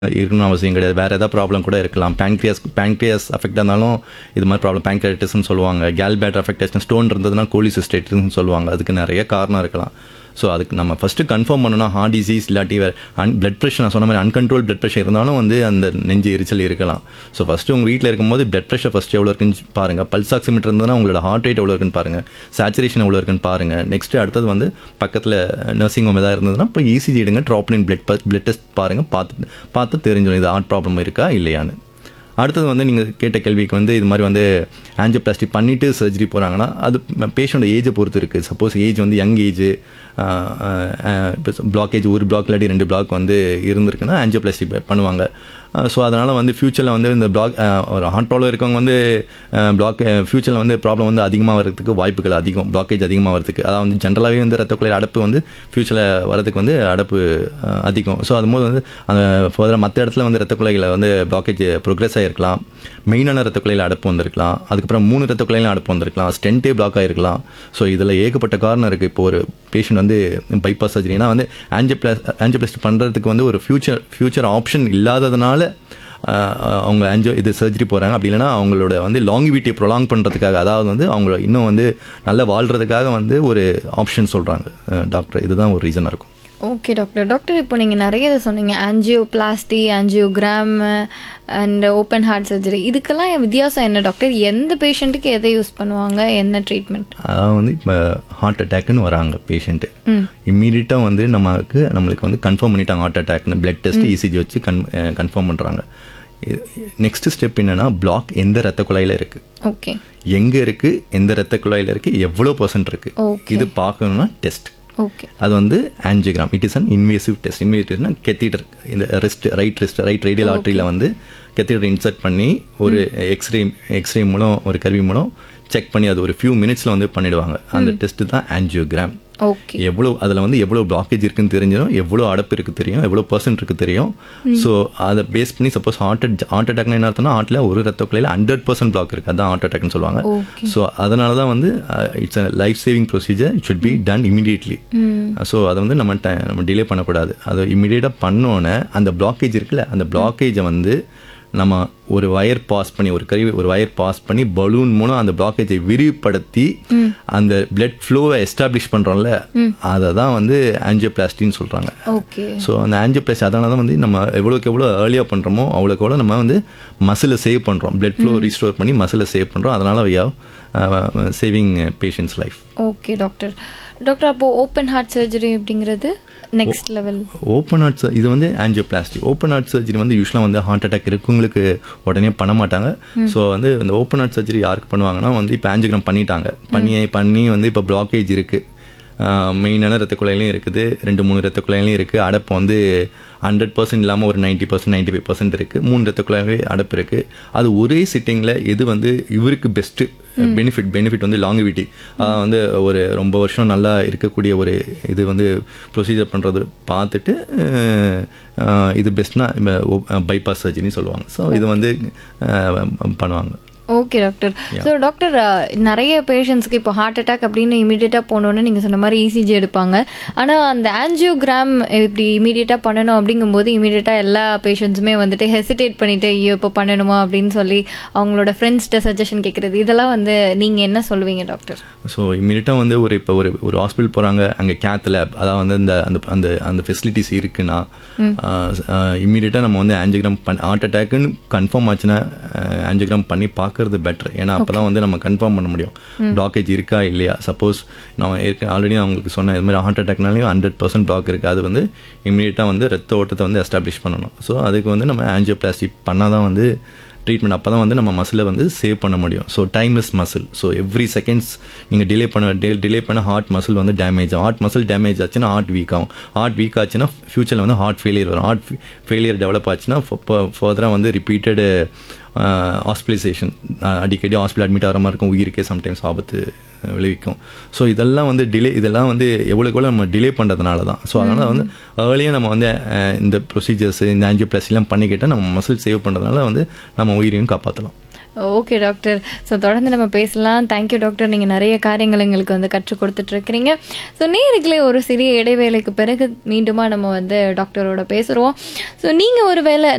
இருக்கணும்னு அவசியம் கிடையாது வேறு ஏதாவது ப்ராப்ளம் கூட இருக்கலாம் பேங்க்ரியாஸ் பேங்க்ரியாஸ் அஃபெக்ட் இருந்தாலும் இது மாதிரி ப்ராப்ளம் பேங்க்ரைட்டிஸ்னு சொல்லுவாங்க கேல் பேட் அஃபெக்ட் ஆச்சுன்னா ஸ்டோன் இருந்ததுன்னா கோலிசிஸ்டேட்னு சொல்லுவாங்க அதுக்கு நிறைய காரணம் இருக்கலாம் ஸோ அதுக்கு நம்ம ஃபஸ்ட்டு கன்ஃபார்ம் பண்ணணும் ஹார்ட் டிசீஸ் இல்லாட்டி வேறு அன் பிளட் ப்ரெஷர் நான் சொன்ன மாதிரி அன்கண்ட்ரோல் பிளட் ப்ரெஷர் இருந்தாலும் வந்து அந்த நெஞ்சு எரிச்சல் இருக்கலாம் ஸோ ஃபஸ்ட்டு உங்கள் வீட்டில் இருக்கும்போது பிளட் ப்ரெஷர் ஃபஸ்ட்டு எவ்வளோ இருக்குன்னு பாருங்கள் பல்ஸ் ஆக்சிமீட்டர் இருந்ததுன்னா உங்களோட ஹார்ட் ரேட் எவ்வளோ இருக்குன்னு பாருங்கள் சேச்சுரேஷன் எவ்வளோ இருக்குன்னு பாருங்கள் நெக்ஸ்ட்டு அடுத்தது வந்து பக்கத்தில் நர்சிங் ஹோம் எதாவது இருந்ததுன்னா இப்போ இசிஜி எடுங்க ட்ராப்லின் பிளட் பிளட் டெஸ்ட் பாருங்கள் பார்த்து பார்த்து தெரிஞ்சிடும் இது ஹார்ட் ப்ராப்ளம் இருக்கா இல்லையான்னு அடுத்தது வந்து நீங்கள் கேட்ட கேள்விக்கு வந்து இது மாதிரி வந்து ஆஞ்சியோபிளாஸ்டி பண்ணிவிட்டு சர்ஜரி போகிறாங்கன்னா அது பேஷண்ட்டோட ஏஜை பொறுத்து இருக்குது சப்போஸ் ஏஜ் வந்து யங் ஏஜ் இப்போ பிளாக்கேஜ் ஒரு பிளாக் இல்லாட்டி ரெண்டு பிளாக் வந்து இருந்திருக்குன்னா ஆஞ்சியோபிளாஸ்டி பண்ணுவாங்க ஸோ அதனால் வந்து ஃப்யூச்சரில் வந்து இந்த பிளாக் ஒரு ஹார்ட் ப்ராப்ளம் இருக்கவங்க வந்து பிளாக் ஃப்யூச்சரில் வந்து ப்ராப்ளம் வந்து அதிகமாக வரதுக்கு வாய்ப்புகள் அதிகம் பிளாக்கேஜ் அதிகமாக வரதுக்கு அதாவது வந்து ஜென்ரலாகவே வந்து ரத்த குழாய் அடப்பு வந்து ஃப்யூச்சரில் வரதுக்கு வந்து அடப்பு அஹ், அதிகம் ஸோ அதுபோது வந்து அந்த ஃபர்தராக மற்ற இடத்துல வந்து ரத்த குழாயில் வந்து பிளாக்கேஜ் ப்ரோக்ரஸ் ஆகிருக்கலாம் மெயினான ரத்த குழாயில் அடப்பு வந்திருக்கலாம் அதுக்கப்புறம் மூணு ரத்த குழாயிலும் அடப்பு வந்திருக்கலாம் ஸ்டென்ட்டே பிளாக் ஆகிருக்கலாம் ஸோ இதில் ஏகப்பட்ட காரணம் இருக்குது இப்போ ஒரு பேஷண்ட் வந்து பைபாஸ் சர்ஜரினா வந்து ஆஞ்சியோபிளாஸ் ஆஞ்சியோபிளாஸ்டி பண்ணுறதுக்கு வந்து ஒரு ஃபியூச்சர் ஃபியூச்சர் ஆப்ஷன் இல்லாததுனால ஆஹ், அவங்க ஆன்ஜியோ இது சர்ஜரி போகிறாங்க அப்படி இல்லைன்னா அவங்களோட வந்து லாங்கிவிட்டியை ப்ரொலாங் பண்ணுறதுக்காக அதாவது வந்து அவங்கள இன்னும் வந்து நல்லா வாழ்கிறதுக்காக வந்து ஒரு ஆப்ஷன் சொல்கிறாங்க டாக்டர் இதுதான் ஒரு ரீசனாக இருக்கும் ஓகே டாக்டர் டாக்டர் இப்போ நீங்கள் நிறைய இதை சொன்னீங்க angioplasty angiogram and open heart surgery இதுக்கெல்லாம் வித்தியாசம் என்ன டாக்டர் எந்த பேஷண்ட்டுக்கு எதை யூஸ் பண்ணுவாங்க என்ன ட்ரீட்மெண்ட் அதாவது வந்து இப்போ ஹார்ட் அட்டாக்னு வராங்க பேஷண்ட்டு இம்மீடியட்டாக வந்து நமக்கு நம்மளுக்கு வந்து கன்ஃபார்ம் பண்ணிட்டாங்க ஹார்ட் அட்டாக்னு பிளட் டெஸ்ட் இசிஜி வச்சு கன் கன்ஃபார்ம் பண்ணுறாங்க நெக்ஸ்ட் ஸ்டெப் என்னன்னா பிளாக் எந்த ரத்த குழாயில் இருக்குது ஓகே எங்கே இருக்குது எந்த ரத்த குழாயில் இருக்குது எவ்வளோ பர்சன்ட் இருக்குது Okay. இது பார்க்கணும்னா டெஸ்ட் ஓகே அது வந்து angiogram it is an invasive test இன்வேசிவ்னா கெத்திடர் இந்த wrist right wrist right radial ஆர்ட்ரியில் வந்து கெத்திடர் இன்சர்ட் பண்ணி ஒரு எக்ஸ்ரே எக்ஸ்ரே மூலம் ஒரு கருவி மூலம் செக் பண்ணி அது ஒரு ஃபியூ மினிட்ஸில் வந்து பண்ணிடுவாங்க அந்த டெஸ்ட் தான் ஆன்ஜியோகிராம் ஓகே எவ்வளோ அதில் வந்து எவ்வளோ பிளாக்கேஜ் இருக்குன்னு தெரிஞ்சிடும் எவ்வளோ அடப்பு இருக்குது தெரியும் எவ்வளோ பர்சன்ட் இருக்குது தெரியும் ஸோ அதை பேஸ் பண்ணி சப்போஸ் ஹார்ட் ஹார்ட் அட்டாக்னா என்ன அர்த்தம்னா ஹார்ட்டில் ஒரு ரத்த குழையில் ஹண்ட்ரட் பர்சன்ட் பிளாக் இருக்குது அதான் ஹார்ட் அட்டாக்னு சொல்லுவாங்க Okay. ஸோ அதனால தான் வந்து it's a life saving procedure it should be done immediately so அதை வந்து நம்ம ட நம்ம டிலே பண்ணக்கூடாது அதை இமீடியட்டாக பண்ணோன்னே அந்த பிளாக்கேஜ் இருக்குல்ல அந்த பிளாக்கேஜை வந்து நம்ம ஒரு வயர் பாஸ் பண்ணி ஒரு கருவி ஒரு வயர் பாஸ் பண்ணி பலூன் மூலம் அந்த பிளாக்கேஜை விரிவுபடுத்தி அந்த பிளட் ஃப்ளோவை எஸ்டாப்ளிஷ் பண்ணுறோம்ல அதை தான் வந்து ஆஞ்சியோபிளாஸ்டின்னு சொல்கிறாங்க ஓகே ஸோ அந்த ஆஞ்சியோபிளாஸ்டி அதனால தான் வந்து நம்ம எவ்வளோக்கு எவ்வளோ ஏர்லியாக பண்ணுறோமோ அவ்வளோக்கு எவ்வளோ நம்ம வந்து மசிலை சேவ் பண்ணுறோம் பிளட் ஃப்ளோ ரீஸ்டோர் பண்ணி மசிலை சேவ் பண்ணுறோம் அதனால் we have saving patients life okay doctor doctor அப்போ ஓப்பன் ஹார்ட் சர்ஜரி அப்படிங்கிறது நெக்ஸ்ட் லெவல் ஓப்பன் ஹார்ட் இது வந்து ஆஞ்சியோபிளாஸ்டி ஓப்பன் ஹார்ட் சர்ஜரி வந்து யூஸ்வலாக வந்து ஹார்ட் அட்டாக் இருக்கவங்களுக்கு உடனே பண்ண மாட்டாங்க ஸோ வந்து இந்த ஓப்பன் ஹார்ட் சர்ஜரி யாருக்கு பண்ணுவாங்கன்னா வந்து இப்போ ஆஞ்சியோகிராம் பண்ணிட்டாங்க பண்ணி பண்ணி வந்து இப்போ பிளாக்கேஜ் இருக்குது மெயினான ரத்த குழாயிலையும் இருக்குது ரெண்டு மூணு ரத்த குழாயிலையும் இருக்குது அடப்பு வந்து ஹண்ட்ரட் பர்சன்ட் இல்லாமல் ஒரு ninety percent ninety five percent இருக்குது மூணு ரத்த குழாயிலே அடப்பு இருக்குது அது ஒரே சிட்டிங்கில் எது வந்து இவருக்கு பெஸ்ட்டு பெனிஃபிட் பெனிஃபிட் வந்து லாங்கிவிட்டி வந்து ஒரு ரொம்ப வருஷம் நல்லா இருக்கக்கூடிய ஒரு இது வந்து ப்ரொசீஜர் பண்ணுறது பார்த்துட்டு அஹ், அஹ், இது பெஸ்ட்னா பைபாஸ் சர்ஜரின்னு சொல்லுவாங்க ஸோ இது வந்து அஹ், பண்ணுவாங்க ஓகே டாக்டர் ஸோ டாக்டர் நிறைய பேஷண்ட்ஸ்க்கு இப்போ ஹார்ட் அட்டாக் அப்படின்னு இமீடியட்டாக போனோன்னு நீங்கள் சொன்ன மாதிரி இசிஜி எடுப்பாங்க ஆனால் அந்த ஆன்ஜியோகிராம் இப்படி இமீடியட்டாக பண்ணணும் அப்படிங்கும்போது இமீடியட்டாக எல்லா பேஷண்ட்ஸுமே வந்துட்டு ஹெசிடேட் பண்ணிட்டு ஐயோ இப்போ பண்ணணுமா அப்படின்னு சொல்லி அவங்களோட ஃப்ரெண்ட்ஸ்கிட்ட சஜஷன் கேட்குறது இதெல்லாம் வந்து நீங்கள் என்ன சொல்லுவீங்க டாக்டர் ஸோ இம்மீடியட்டாக வந்து ஒரு இப்போ ஒரு ஒரு ஹாஸ்பிட்டல் போகிறாங்க அங்கே கேத் லேப் அதாவது வந்து இந்த அந்த அந்த அந்த ஃபெசிலிட்டிஸ் இருக்குன்னா இம்மீடியட்டாக நம்ம வந்து ஆஞ்சியோகிராம் பண்ண ஹார்ட் அட்டாக்குன்னு கன்ஃபார்ம் ஆச்சுன்னா ஆஞ்சியோகிராம் பண்ணி பார்க்கறது பெட்டர் ஏன்னா அப்போ தான் வந்து நம்ம கன்ஃபார்ம் பண்ண முடியும் பிளாக்கேஜ் இருக்கா இல்லையா சப்போஸ் நான் ஏற்கனவே ஆல்ரெடி நான் உங்களுக்கு சொன்னேன் இது மாதிரி ஹார்ட் அட்டாக்னாலையும் ஹண்ட்ரட் பர்சன்ட் பிளாக் இருக்குது அது வந்து இம்மீடியட்டாக வந்து ரத்த ஓட்டத்தை வந்து எஸ்டாப்ளிஷ் பண்ணணும் ஸோ அதுக்கு வந்து நம்ம ஆஞ்சியோபிளாஸ்டி பண்ணால் தான் வந்து ட்ரீட்மெண்ட் அப்போ தான் வந்து நம்ம மசிலை வந்து சேவ் பண்ண முடியும் so timeless muscle so every seconds நீங்கள் டிலே பண்ண டிலே பண்ண ஹார்ட் மசில் வந்து டேமேஜ் ஆகும் ஹார்ட் மசில் டேமேஜ் ஆச்சுன்னா ஹார்ட் வீக் ஆகும் ஹார்ட் வீக் ஆச்சுன்னா ஃப்யூச்சரில் வந்து ஹார்ட் ஃபெயிலியர் வரும் ஹார்ட் ஃபெயிலியர் டெவலப் ஆச்சுன்னா ஃபர்தராக வந்து ரிப்பீட்டடு ஹாஸ்பிட்டலைசேஷன் அடிக்கடி ஹாஸ்பிட்டல் அட்மிட் ஆகிற மாதிரி இருக்கும் உயிருக்கே சம்டைம்ஸ் ஆபத்து அஹ், விளைவிக்கும் ஸோ இதெல்லாம் வந்து டிலே இதெல்லாம் வந்து எவ்வளோக்கு எவ்வளோ நம்ம டிலே பண்ணுறதுனால தான் ஸோ அதனால் வந்து ஏர்லியாக நம்ம வந்து அஹ், இந்த ப்ரொசீஜர்ஸ் இந்த ஆஞ்சியோபிளாஸ்டிலாம் பண்ணிக்கிட்டால் நம்ம மசில் சேவ் பண்ணுறதுனால வந்து நம்ம உயிரையும் காப்பாற்றலாம் ஓகே டாக்டர் ஸோ தொடர்ந்து நம்ம பேசலாம் தேங்க்யூ டாக்டர் நீங்கள் நிறைய காரியங்கள் எங்களுக்கு வந்து கற்றுக் கொடுத்துட்டு இருக்கிறீங்க ஸோ நேருக்குள்ளே ஒரு சிறிய இடைவேளைக்கு பிறகு மீண்டுமா நம்ம வந்து டாக்டரோட பேசுகிறோம் ஸோ நீங்கள் ஒரு வேளை